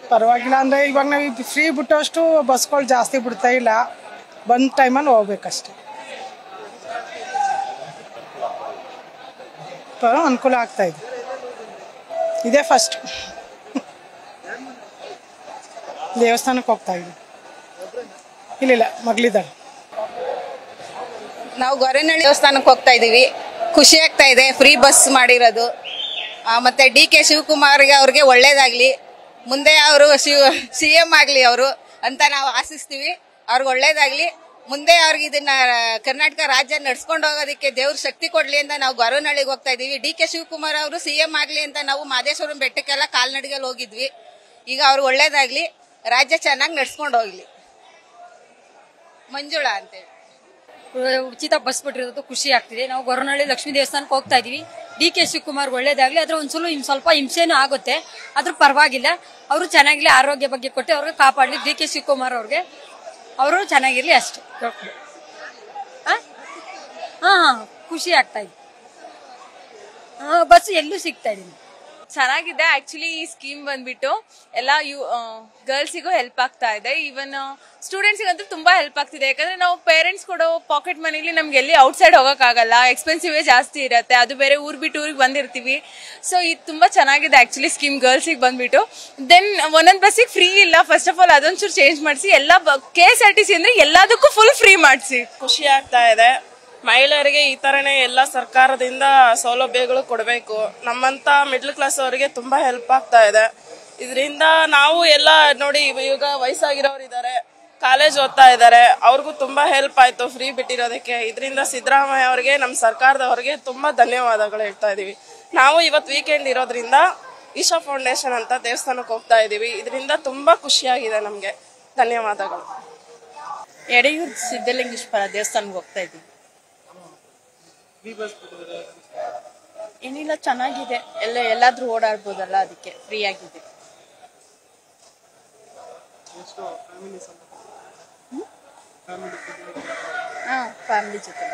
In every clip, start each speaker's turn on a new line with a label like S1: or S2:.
S1: ಪರವಾಗಿಲ್ಲ ಅಂದರೆ ಇವಾಗ ನಾವು ಫ್ರೀ ಬಿಟ್ಟಷ್ಟು ಬಸ್ಗಳು ಜಾಸ್ತಿ ಬಿಡ್ತಾ ಇಲ್ಲ ಬಂದ ಟೈಮಲ್ಲಿ ಹೋಗ್ಬೇಕಷ್ಟೆ ಪರ ಅನುಕೂಲ ಆಗ್ತಾ ಇದೆ ಇದೇ ಫಸ್ಟ್ ದೇವಸ್ಥಾನಕ್ಕೆ ಹೋಗ್ತಾ ಇದ್ದೀವಿ ಇಲ್ಲಿಲ್ಲ ಮಗಳಿದ್ದಾಳೆ
S2: ನಾವು ಗೊರೆನಹಳ್ಳಿ ದೇವಸ್ಥಾನಕ್ಕೆ ಹೋಗ್ತಾ ಇದೀವಿ ಖುಷಿ ಆಗ್ತಾ ಇದೆ ಫ್ರೀ ಬಸ್ ಮಾಡಿರೋದು ಆ, ಮತ್ತೆ ಡಿ ಕೆ ಶಿವಕುಮಾರ್ಗೆ ಅವ್ರಿಗೆ ಒಳ್ಳೇದಾಗ್ಲಿ ಮುಂದೆ ಅವರು ಶಿವ ಸಿ ಎಂ ಆಗ್ಲಿ ಅವರು ಅಂತ ನಾವು ಆಶಿಸ್ತೀವಿ ಅವ್ರಿಗೆ ಒಳ್ಳೇದಾಗ್ಲಿ ಮುಂದೆ ಅವ್ರಿಗೆ ಇದನ್ನ ಕರ್ನಾಟಕ ರಾಜ್ಯ ನಡ್ಸ್ಕೊಂಡು ಹೋಗೋದಕ್ಕೆ ದೇವ್ರ ಶಕ್ತಿ ಕೊಡ್ಲಿ ಅಂತ ನಾವು ಗೊರವನಹಳ್ಳಿಗೆ ಹೋಗ್ತಾ ಇದೀವಿ ಡಿ ಕೆ ಶಿವಕುಮಾರ್ ಅವರು ಸಿ ಎಂ ಆಗ್ಲಿ ಅಂತ ನಾವು ಮಾದೇಶ್ವರಂ ಬೆಟ್ಟಕ್ಕೆಲ್ಲ ಕಾಲ್ನಡಿಗೆಲ್ಲಿ ಹೋಗಿದ್ವಿ ಈಗ ಅವ್ರಿಗೆ ಒಳ್ಳೇದಾಗ್ಲಿ ರಾಜ್ಯ ಚೆನ್ನಾಗಿ ನಡ್ಸ್ಕೊಂಡು ಹೋಗ್ಲಿ ಮಂಜುಳಾ ಅಂತೇಳಿ
S3: ಉಚಿತ ಬಸ್ ಬಿಟ್ಟಿರೋದು ಖುಷಿ ಆಗ್ತಿದೆ ನಾವು ಗೊರವನಹಳ್ಳಿ ಲಕ್ಷ್ಮೀ ದೇವಸ್ಥಾನಕ್ಕೆ ಹೋಗ್ತಾ ಇದೀವಿ ಡಿ ಕೆ ಶಿವಕುಮಾರ್ ಒಳ್ಳೇದಾಗ್ಲಿ ಅದ್ರ ಒಂದ್ಸಲ ಇನ್ ಸ್ವಲ್ಪ ಹಿಂಸೆನೂ ಆಗುತ್ತೆ ಅದ್ರ ಪರವಾಗಿಲ್ಲ ಅವರು ಚೆನ್ನಾಗಿರ್ಲಿ ಆರೋಗ್ಯ ಬಗ್ಗೆ ಕೊಟ್ಟು ಅವ್ರಿಗೆ ಕಾಪಾಡ್ಲಿ ಡಿ ಕೆ ಶಿವಕುಮಾರ್ ಅವ್ರಿಗೆ ಅವರು ಚೆನ್ನಾಗಿರ್ಲಿ ಅಷ್ಟೇ ಹಾ ಹಾ ಖುಷಿ ಆಗ್ತಾ ಇದೆ ಬಸ್ ಎಲ್ಲೂ ಸಿಗ್ತಾ ಇದೆ
S4: ಚೆನ್ನಾಗಿದೆ ಆಕ್ಚುಲಿ ಈ ಸ್ಕೀಮ್ ಬಂದ್ಬಿಟ್ಟು ಎಲ್ಲ ಯು ಗರ್ಲ್ಸಿಗೂ ಹೆಲ್ಪ್ ಆಗ್ತಾ ಇದೆ ಈವನ್ ಸ್ಟೂಡೆಂಟ್ಸಿಗಂತೂ ತುಂಬಾ ಹೆಲ್ಪ್ ಆಗ್ತಿದೆ ಯಾಕಂದ್ರೆ ನಾವು ಪೇರೆಂಟ್ಸ್ ಕೊಡೋ ಪಾಕೆಟ್ ಮನಿಲಿ ನಮ್ಗೆ ಎಲ್ಲಿ ಔಟ್ಸೈಡ್ ಹೋಗೋಕ್ಕಾಗಲ್ಲ ಎಕ್ಸ್ಪೆನ್ಸಿವ್ ಜಾಸ್ತಿ ಇರುತ್ತೆ ಅದು ಬೇರೆ ಊರ್ ಬಿಟ್ಟು ಊರಿಗೆ ಬಂದಿರ್ತೀವಿ ಸೊ ಇದು ತುಂಬಾ ಚೆನ್ನಾಗಿದೆ ಆಕ್ಚುಲಿ ಸ್ಕೀಮ್ ಗರ್ಲ್ಸಿಗೆ ಬಂದ್ಬಿಟ್ಟು ದೆನ್ ಒಂದೊಂದು ಬಸ್ಸಿಗೆ ಫ್ರೀ ಇಲ್ಲ ಫಸ್ಟ್ ಆಫ್ ಆಲ್ ಅದೊಂಚೂರು ಚೇಂಜ್ ಮಾಡಿಸಿ ಎಲ್ಲ K S R T C ಅಂದ್ರೆ ಎಲ್ಲದಕ್ಕೂ ಫುಲ್ ಫ್ರೀ ಮಾಡಿಸಿ
S5: ಖುಷಿ ಆಗ್ತಾ ಇದೆ ಮಹಿಳೆಯರಿಗೆ ಈ ತರನೇ ಎಲ್ಲ ಸರ್ಕಾರದಿಂದ ಸೌಲಭ್ಯಗಳು ಕೊಡಬೇಕು ನಮ್ಮಂತ ಮಿಡ್ಲ್ ಕ್ಲಾಸ್ ಅವರಿಗೆ ತುಂಬಾ ಹೆಲ್ಪ್ ಆಗ್ತಾ ಇದೆ ಇದರಿಂದ ನಾವು ಎಲ್ಲ ನೋಡಿ ಈಗ ವಯಸ್ಸಾಗಿರೋರು ಇದ್ದಾರೆ ಕಾಲೇಜ್ ಓದ್ತಾ ಇದ್ದಾರೆ ಅವ್ರಿಗೂ ತುಂಬಾ ಹೆಲ್ಪ್ ಆಯ್ತು ಫ್ರೀ ಬಿಟ್ಟಿರೋದಕ್ಕೆ ಇದರಿಂದ ಸಿದ್ದರಾಮಯ್ಯ ಅವರಿಗೆ ನಮ್ಮ ಸರ್ಕಾರದವರಿಗೆ ತುಂಬಾ ಧನ್ಯವಾದಗಳು ಹೇಳ್ತಾ ಇದೀವಿ ನಾವು ಇವತ್ತು ವೀಕೆಂಡ್ ಇರೋದ್ರಿಂದ ಈಶಾ ಫೌಂಡೇಶನ್ ಅಂತ ದೇವಸ್ಥಾನಕ್ಕೆ ಹೋಗ್ತಾ ಇದೀವಿ ಇದರಿಂದ ತುಂಬಾ ಖುಷಿಯಾಗಿದೆ ನಮಗೆ ಧನ್ಯವಾದಗಳು
S6: ಎಡೆಯೂರು ಸಿದ್ಧಲಿಂಗೇಶ್ವರ ದೇವಸ್ಥಾನಕ್ಕೆ ಹೋಗ್ತಾ ಇದ್ದೀವಿ ಏನಿಲ್ಲ ಚೆನ್ನಾಗಿದೆ ಎಲ್ಲ ಎಲ್ಲಾದ್ರೂ ಓಡಾಡ್ಬೋದಲ್ಲ ಅದಕ್ಕೆ ಫ್ರೀ ಆಗಿದೆ ಹಾ ಫ್ಯಾಮಿಲಿ ಜೊತೆ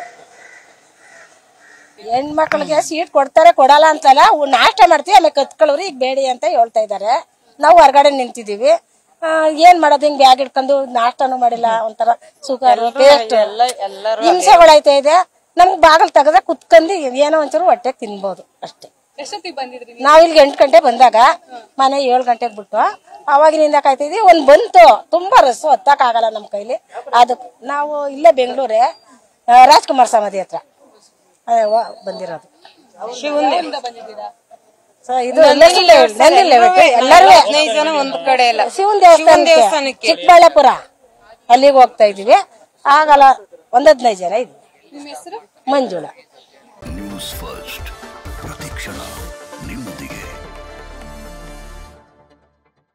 S7: ಹೆಣ್ಮಕ್ಳಿಗೆ ಸೀಟ್ ಕೊಡ್ತಾರೆ ಕೊಡಲ್ಲ ಅಂತಲ್ಲ ಉ- ನಾಷ್ಟ ಮಾಡ್ತೀವಿ ಆಮೇಲೆ ಕತ್ಕೊಳ್ಳೋರು ಈಗ ಬೇಡಿ ಅಂತ ಹೇಳ್ತಾ ಇದ್ದಾರೆ ನಾವು ಹೊರಗಡೆ ನಿಂತಿದೀವಿ ಆ, ಏನ್ ಮಾಡೋದು ಹಿಂಗ್ ಬ್ಯಾಗ್ ಇಟ್ಕೊಂಡು ನಾಷ್ಟನೂ ಮಾಡಿಲ್ಲ ಒಂಥರ ಸುಗರ್ ಪೇಸ್ಟ್ ಹಿಂಸೆಗಳಾಯ್ತಾ ಇದೆ ನಮ್ಗೆ ಬಾಗಿಲು ತೆಗೆದ್ರೆ ಕುತ್ಕೊಂಡು ಏನೋ ಒಂಚೂರು ಹೊಟ್ಟೆ ತಿನ್ಬೋದು ಅಷ್ಟೇ ನಾವ್ ಇಲ್ಲಿಗೆ ಎಂಟು ಗಂಟೆ ಬಂದಾಗ ಮನೆ ಏಳು ಗಂಟೆಗೆ ಬಿಟ್ಟು ಅವಾಗಿನಿಂದ ಕಾಯ್ತಿದ್ವಿ ಒಂದ್ ಬಂತು ತುಂಬಾ ರಸ್ಸು ಹತ್ತಕ್ ಆಗಲ್ಲ ನಮ್ ಕೈಲಿ ಅದಕ್ಕೆ ನಾವು ಇಲ್ಲೇ ಬೆಂಗಳೂರೇ ಆ, ರಾಜ್ಕುಮಾರ್ ಸಮಾಧಿ ಹತ್ರ ಅದೇ ವ- ಬಂದಿರೋದು ಸೊ ಇದು ನಂದಿಲ್ಲ ಎಲ್ಲರೂ
S2: ಒಂದು ಕಡೆ ಎಲ್ಲ
S7: ಶಿವನ್ ದೇವಸ್ಥಾನಕ್ಕೆ ಚಿಕ್ಕಬಳ್ಳಾಪುರ ಅಲ್ಲಿಗೆ ಹೋಗ್ತಾ ಇದೀವಿ ಆಗಲ್ಲ ಒಂದ್ ಹದಿನೈದು ಜನ ಇದ್ವಿ ಮಂಜುಳಾ
S8: ನ್ಯೂಸ್ ಫಸ್ಟ್ ಪ್ರತಿಕ್ಷಣ ನಿಮ್ಮೊಂದಿಗೆ